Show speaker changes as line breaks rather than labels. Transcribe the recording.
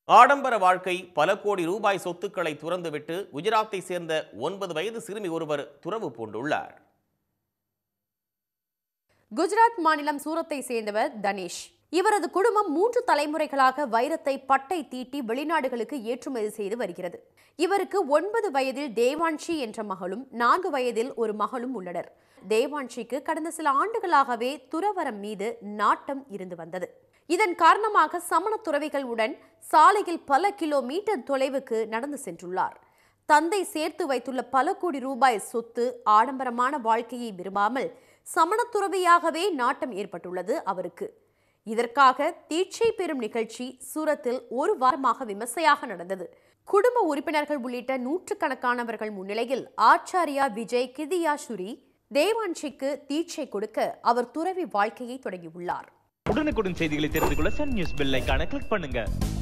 ஆடம்பர வாழ்க்கை பல கோடி ரூபாய் சொத்துக்களை துறந்துவிட்டு குஜராத்தை சேர்ந்த ஒன்பது வயது சிறுமி ஒருவர் துறவு பூண்டுள்ளார்
குஜராத் மாநிலம் சூரத்தை சேர்ந்தவர் தனேஷ் இவரது குடும்பம் மூன்று தலைமுறைகளாக வைரத்தை பட்டை தீட்டி வெளிநாடுகளுக்கு ஏற்றுமதி செய்து வருகிறது இவருக்கு ஒன்பது வயதில் தேவான்ஷி என்ற மகளும் நான்கு வயதில் ஒரு மகளும் உள்ளனர் தேவான்ஷிக்கு கடந்த சில ஆண்டுகளாகவே துறவரம் மீது நாட்டம் இருந்து வந்தது இதன் காரணமாக சமண துறவிகளுடன் சாலையில் பல கிலோமீட்டர் தொலைவுக்கு நடந்து சென்றுள்ளார் தந்தை சேர்த்து வைத்துள்ள பல கோடி ரூபாய் சொத்து ஆடம்பரமான வாழ்க்கையை விரும்பாமல் சமணத்துறவியாகவே நாட்டம் ஏற்பட்டுள்ளது அவருக்கு இதற்காக தீட்சை பெறும் நிகழ்ச்சி சூரத்தில் ஒரு வாரமாக விமர்சையாக நடந்தது குடும்ப உறுப்பினர்கள் உள்ளிட்ட நூற்றுக்கணக்கானவர்கள் முன்னிலையில் ஆச்சாரியா விஜய் கிதியாசுரி தேவான்ஷிக்கு தீட்சை கொடுக்க அவர் துறவி வாழ்க்கையை தொடங்கியுள்ளார்
உடனுக்குடன் செய்திகளை தெரிந்து கொள்ள சன் நியூஸ் பெல் ஐகானை கிளிக் பண்ணுங்க